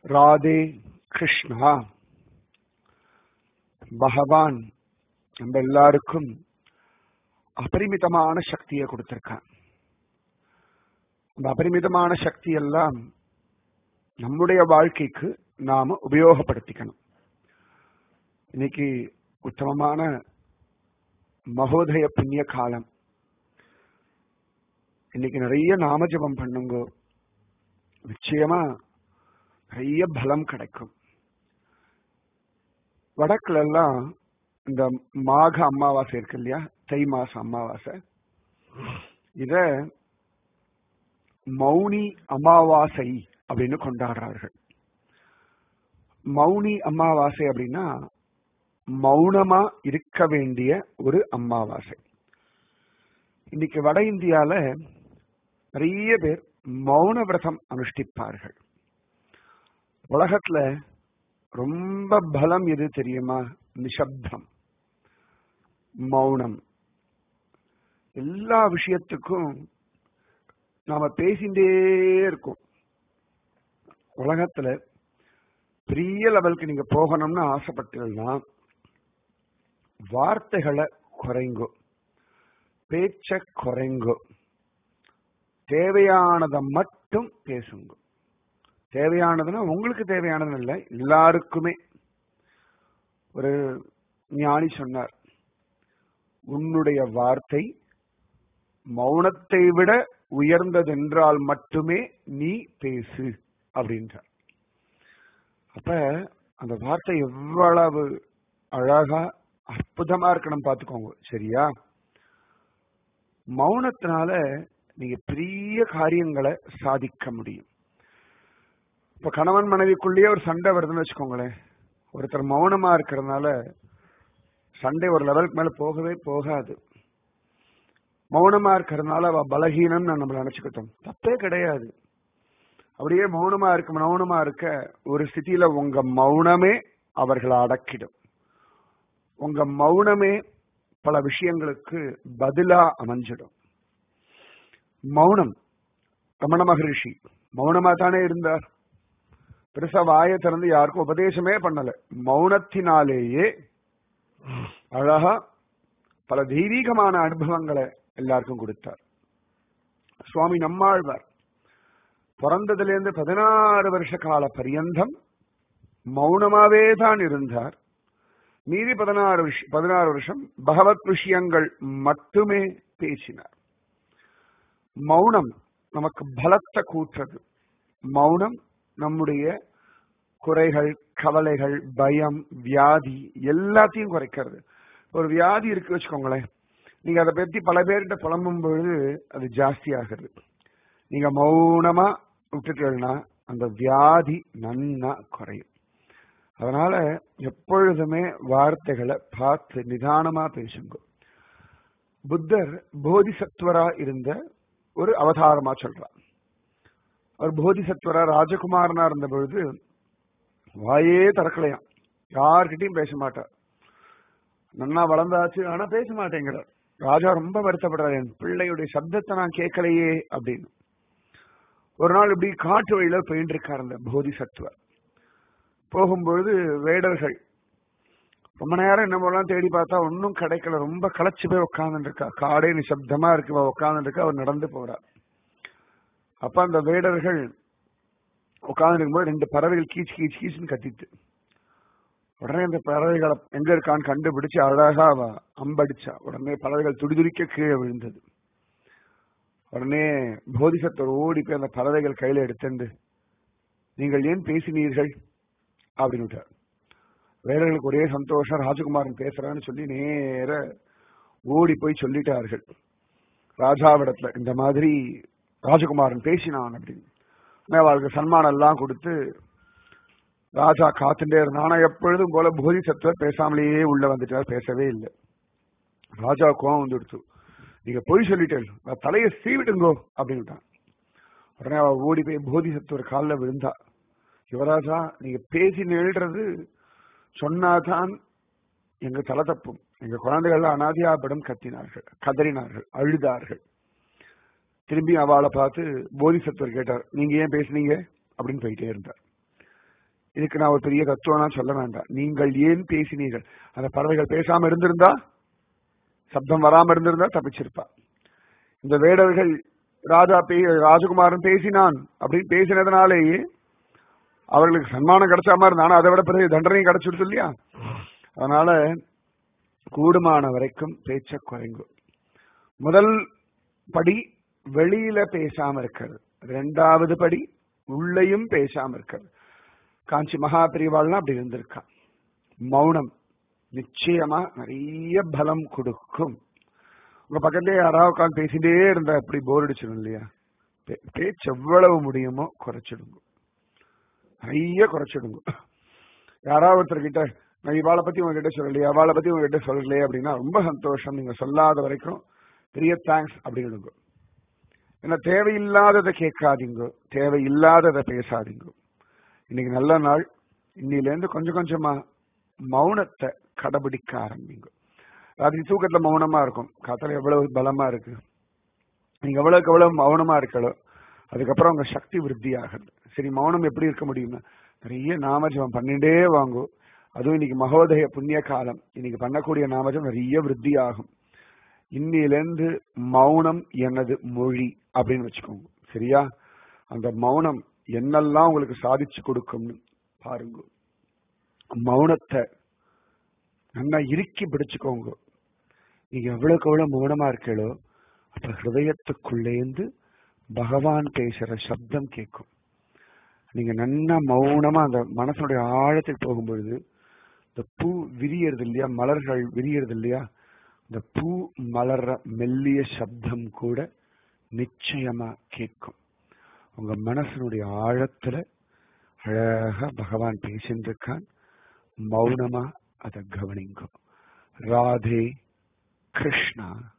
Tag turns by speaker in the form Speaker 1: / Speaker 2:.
Speaker 1: ராதே கிருஷ்ணா பகவான் நம்ம எல்லாருக்கும் அபரிமிதமான சக்தியை கொடுத்திருக்கான் அந்த அபரிமிதமான சக்தி எல்லாம் நம்முடைய வாழ்க்கைக்கு நாம உபயோகப்படுத்திக்கணும் இன்னைக்கு உத்தமமான மகோதய புண்ணிய காலம் இன்னைக்கு நிறைய நாமஜபம் பண்ணுங்க நிச்சயமா நிறைய பலம் கிடைக்கும் வடக்குல எல்லாம் இந்த மாக அமாவாசை இருக்கு இல்லையா தை மாச அமாவாசை இத மௌனி அமாவாசை அப்படின்னு கொண்டாடுறார்கள் மௌனி அமாவாசை அப்படின்னா மௌனமா இருக்க வேண்டிய ஒரு அமாவாசை இன்னைக்கு வட இந்தியால நிறைய பேர் மௌன விரதம் அனுஷ்டிப்பார்கள் உலகத்துல ரொம்ப பலம் எது தெரியுமா நிசப்தம் மௌனம் எல்லா விஷயத்துக்கும் நாம பேசிட்டே இருக்கோம் உலகத்துல பெரிய லெவலுக்கு நீங்க போகணும்னு ஆசைப்பட்டீங்கன்னா வார்த்தைகளை குறைங்கோ பேச்ச குறைங்கோ தேவையானதை மட்டும் பேசுங்க தேவையானதுன்னா உங்களுக்கு தேவையானது இல்லை எல்லாருக்குமே ஒரு ஞானி சொன்னார் உன்னுடைய வார்த்தை மௌனத்தை விட உயர்ந்ததென்றால் மட்டுமே நீ பேசு அப்படின்றார் அப்ப அந்த வார்த்தை எவ்வளவு அழகா அற்புதமா இருக்கணும் பார்த்துக்கோங்க சரியா மௌனத்தினால நீங்க பெரிய காரியங்களை சாதிக்க முடியும் இப்ப கணவன் மனைவிக்குள்ளேயே ஒரு சண்டை வருதுன்னு வச்சுக்கோங்களேன் ஒருத்தர் மௌனமா இருக்கிறதுனால சண்டை ஒரு லெவலுக்கு மேல போகவே போகாது மௌனமா இருக்கிறதுனால அவ பலகீனம் நம்ம நினைச்சுக்கிட்டோம் தப்பே கிடையாது அப்படியே மௌனமா இருக்க மௌனமா இருக்க ஒரு ஸ்திதியில உங்க மௌனமே அவர்களை அடக்கிடும் உங்க மௌனமே பல விஷயங்களுக்கு பதிலா அமைஞ்சிடும் மௌனம் ரமண மகரிஷி மௌனமா தானே இருந்தார் பெருசா வாயை திறந்து யாருக்கும் உபதேசமே பண்ணல மௌனத்தினாலேயே அழகா பல தெய்வீகமான அனுபவங்களை எல்லாருக்கும் கொடுத்தார் சுவாமி நம்மாழ்வார் பிறந்ததிலிருந்து பதினாறு வருஷ கால பரியந்தம் மௌனமாவே தான் இருந்தார் மீதி பதினாறு விஷயம் பதினாறு வருஷம் பகவத் விஷயங்கள் மட்டுமே பேசினார் மௌனம் நமக்கு பலத்தை கூட்டுறது மௌனம் நம்முடைய குறைகள் கவலைகள் பயம் வியாதி எல்லாத்தையும் குறைக்கிறது ஒரு வியாதி இருக்கு வச்சுக்கோங்களேன் நீங்க அதை பத்தி பல பேர்கிட்ட புலம்பும் பொழுது அது ஜாஸ்தி ஆகுது நீங்க மௌனமா விட்டுட்டீங்கன்னா அந்த வியாதி நன்னா குறையும் அதனால எப்பொழுதுமே வார்த்தைகளை பார்த்து நிதானமா பேசுங்க புத்தர் போதிசத்வரா இருந்த ஒரு அவதாரமா சொல்றார் அவர் போதிசத்வரா ராஜகுமாரனா இருந்த பொழுது வாயே திறக்கலையாம் யார்கிட்டயும் பேச மாட்டார் நன்னா வளர்ந்தாச்சு ஆனா பேச மாட்டேங்கிறார் ராஜா ரொம்ப வருத்தப்படுறாரு என் பிள்ளையுடைய சப்தத்தை நான் கேட்கலையே அப்படின்னு ஒரு நாள் இப்படி காட்டு வழியில போயிட்டு இருக்கார் அந்த போதிசத்துவர் போகும்பொழுது வேடர்கள் ரொம்ப நேரம் என்ன போலாம் தேடி பார்த்தா ஒன்னும் கிடைக்கல ரொம்ப களைச்சு போய் உட்கார்ந்து இருக்கா காடே நிசப்தமா இருக்கு உட்கார்ந்து இருக்கா அவர் நடந்து போறார் அப்ப அந்த வேடர்கள் உட்கார்ந்து இருக்கும்போது ரெண்டு பறவைகள் கீச்சு கீச்சு கீச்சுன்னு கத்திட்டு உடனே அந்த பறவைகளை எங்க இருக்கான்னு கண்டுபிடிச்சு அழகா அவ அம்படிச்சா உடனே பறவைகள் துடிதுடிக்க கீழே விழுந்தது உடனே போதிசத்தர் ஓடி போய் அந்த பறவைகள் கையில எடுத்துண்டு நீங்கள் ஏன் பேசினீர்கள் அப்படின்னு விட்டார் வேடர்களுக்கு ஒரே சந்தோஷம் ராஜகுமாரன் பேசுறான்னு சொல்லி நேர ஓடி போய் சொல்லிட்டார்கள் ராஜாவிடத்துல இந்த மாதிரி ராஜகுமாரன் பேசினான் அப்படின்னு அவளுக்கு சன்மானம் எல்லாம் கொடுத்து ராஜா காத்துட்டே இருந்தான் ஆனா எப்பொழுதும் போல போதிசத்துவர் பேசாமலேயே உள்ள வந்துட்டார் பேசவே இல்லை ராஜா கோவம் வந்துடுத்து நீங்க பொய் சொல்லிட்டேன் தலையை சீவிடுங்கோ அப்படின்ட்டான் உடனே அவ ஓடி போய் போதிசத்துவர் காலில் விழுந்தா யுவராஜா நீங்க பேசி நிகழ்றது சொன்னாதான் எங்க தலை தப்பும் எங்க குழந்தைகள் அனாதியாபடம் கத்தினார்கள் கதறினார்கள் அழுதார்கள் திரும்பி அவளை பார்த்து போதிசத்துவர் கேட்டார் நீங்க ஏன் பேசுனீங்க அப்படின்னு போயிட்டே இருந்தார் இதுக்கு நான் ஒரு பெரிய தத்துவம்லாம் சொல்ல வேண்டாம் நீங்கள் ஏன் பேசினீர்கள் அந்த பறவைகள் பேசாம இருந்திருந்தா சப்தம் வராம இருந்திருந்தா தப்பிச்சிருப்பா இந்த வேடர்கள் ராஜா பே ராஜகுமாரன் பேசினான் அப்படின்னு பேசினதுனாலேயே அவர்களுக்கு சன்மானம் கிடைச்ச மாதிரி இருந்தாலும் அதை விட பிறகு தண்டனையும் கிடைச்சிருது இல்லையா அதனால கூடுமான வரைக்கும் பேச்ச குறைங்கு முதல் படி வெளியில பேசாம இருக்கிறது ரெண்டாவது படி உள்ளேயும் பேசாம இருக்கிறது காஞ்சி மகா பிரிவாள்லாம் அப்படி இருந்திருக்கா மௌனம் நிச்சயமா நிறைய பலம் கொடுக்கும் உங்க பக்கத்துலயே யாராவது உட்காந்து பேசிட்டே இருந்தா எப்படி போர் அடிச்சிடும் இல்லையா பே- பேச்சு எவ்வளவு முடியுமோ குறைச்சிடுங்க நிறைய குறைச்சிடுங்க யாராவது ஒருத்தர் கிட்ட நான் இவாளை பத்தி உங்ககிட்ட சொல்லலையே அவளை பத்தி உங்ககிட்ட சொல்லலையே அப்படின்னா ரொம்ப சந்தோஷம் நீங்க சொல்லாத வரைக்கும் பெரிய தேங்க்ஸ் அப்படின்னுங்க ஏன்னா தேவையில்லாததை கேட்காதீங்க தேவையில்லாததை பேசாதீங்க இன்னைக்கு நல்ல நாள் இன்னில இருந்து கொஞ்சம் கொஞ்சமா மௌனத்தை கடைபிடிக்க ஆரம்பிங்க ராத்திரி தூக்கத்துல மௌனமா இருக்கும் காத்தால எவ்வளவு பலமா இருக்கு நீங்க எவ்வளவுக்கு எவ்வளவு மௌனமா இருக்கலோ அதுக்கப்புறம் உங்க சக்தி விருத்தி ஆகுது சரி மௌனம் எப்படி இருக்க முடியும்னா நிறைய நாமஜபம் பண்ணிட்டே வாங்கோ அதுவும் இன்னைக்கு மகோதய புண்ணிய காலம் இன்னைக்கு பண்ணக்கூடிய நாமஜம் நிறைய விருத்தி ஆகும் இன்னிலிருந்து மௌனம் எனது மொழி அப்படின்னு வச்சுக்கோங்க சரியா அந்த மௌனம் என்னெல்லாம் உங்களுக்கு சாதிச்சு கொடுக்கும்னு பாருங்க மௌனத்தை நல்லா இறுக்கி பிடிச்சுக்கோங்க நீங்க எவ்வளவுக்கு எவ்வளவு மௌனமா இருக்கீங்களோ அப்ப ஹிருதயத்துக்குள்ளேந்து பகவான் பேசுற சப்தம் கேட்கும் நீங்க நன்னா மௌனமா அந்த மனசனுடைய ஆழத்துக்கு போகும்பொழுது இந்த பூ விரியறது இல்லையா மலர்கள் விரியறது இல்லையா இந்த பூ மலர்ற மெல்லிய சப்தம் கூட நிச்சயமா கேட்கும் உங்க மனசனுடைய ஆழத்துல அழகா பகவான் பேசிட்டு இருக்கான் மௌனமா அதை கவனிங்க ராதே கிருஷ்ணா